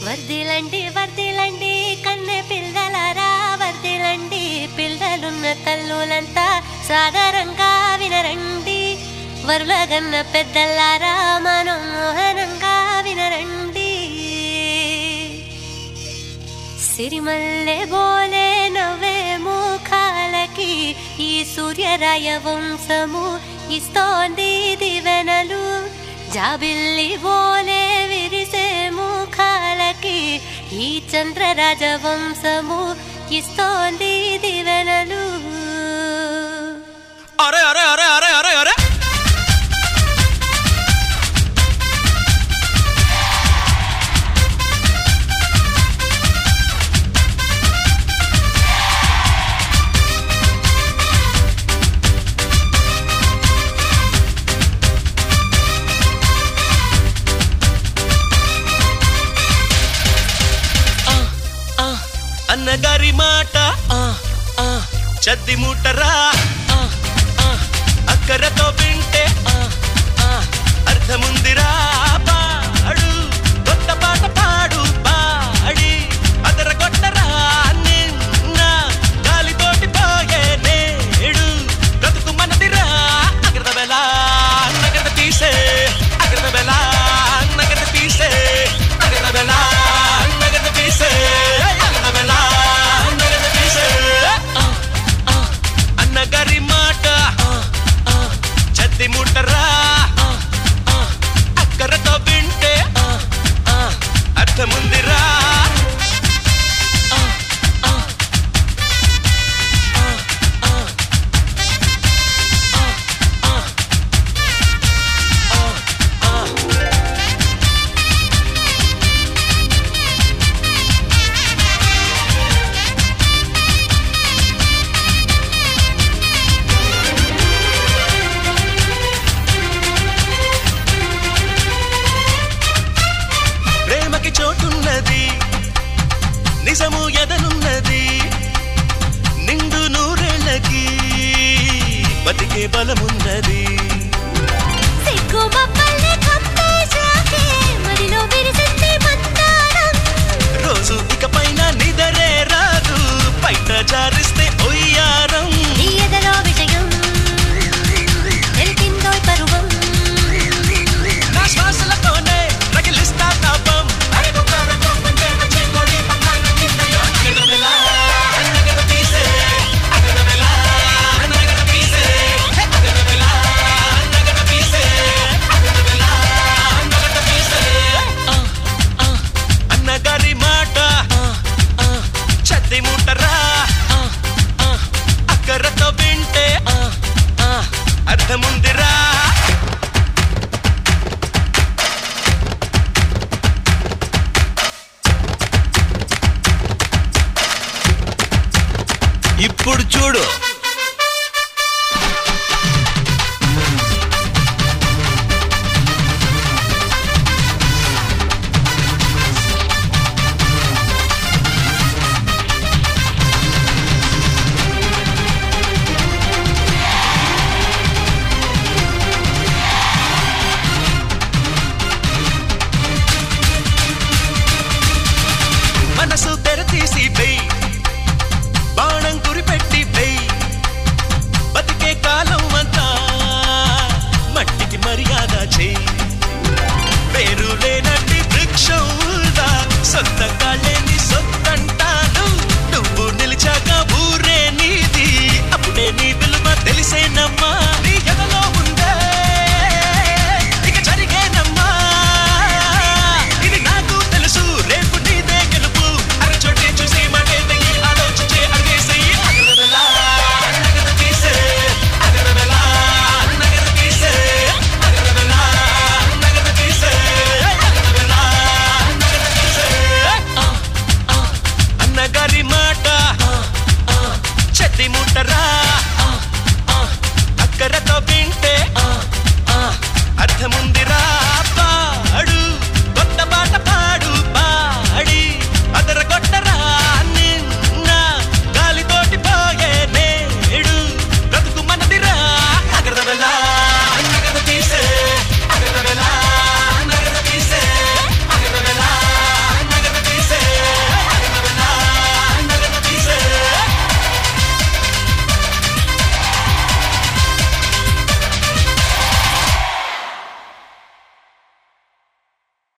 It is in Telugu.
వర్దిలండి వర్దిలండి కన్నె పిల్లలారా వర్దిలండి పిల్లలున్న తల్లులంతా సాధారణంగా వినరండి వరులగన్న పెద్దలారా మనోహరంగా వినరండి సిరిమల్లె బోలే నవ్వే ముఖాలకి ఈ సూర్యరాయ వంశము ఇస్తోంది దివెనలు జాబిల్లి బోలే విరిసే ముఖాలకి ఈ చంద్రరాజ వంశము ఇస్తోంది దివెనలు అరే అరే అరే అరే అరే అరే ఆ, ఆ, అన్నగారి మాట ఆ, ఆ, చద్ది ముట్టరా ఆ, ఆ, అక్కరతో వింటే ఆ, ఆ, అర్థముందిరా పాడు కొత్త పాట పాడు పాడి అదర కొట్టరా నిన్న గాలితోటి పోయే నేడు బ్రతుకు మనదిరా అగ్రద బెల నగద తీసే అగ్రద బెల నగద తీసే అగ్రద బెల నగద తీసే అగ్రద బెల నగద తీసే ఆ, ఆ, అన్నగారి మాట ఆ, ఆ, చద్ది ముట్టరా ఆ, ఆ, అక్కరతో వింటే ఆ, ఆ, అర్థముందిరా ఆ, ఆ, ఆ, ఆ, ఆ, ఆ, ఆ. ప్రేమకి చోటున్నది నిజము ఎదనున్నది నిండు నూరేళ్ళకి బతికే బలమున్నది సిగ్గు మమ్మల్ని కప్పేశాకే మదిలో విరిసింది మందారం రోజు ఇక పైన నిదరే రాదు బయట జారిస్తే ఒయ్యారం నీ ఎదలో విజయం తెలిపిందో పరువం నా శ్వాసలతోనే రగిలిస్తా తాపం అగరబెలా, అన్నగర తీసే, అగరబెలా, అన్నగర తీసే, అగరబెలా, అన్నగర తీసే, అగరబెలా, అన్నగర తీసే. ఆ, ఆ, అన్నగారి మాట ఆ, ఆ, చద్ది ముట్టరా ఆ, ఆ, అక్కరతో వింటే ఆ, ఆ, అర్థముందిరా ఇప్పుడు చూడు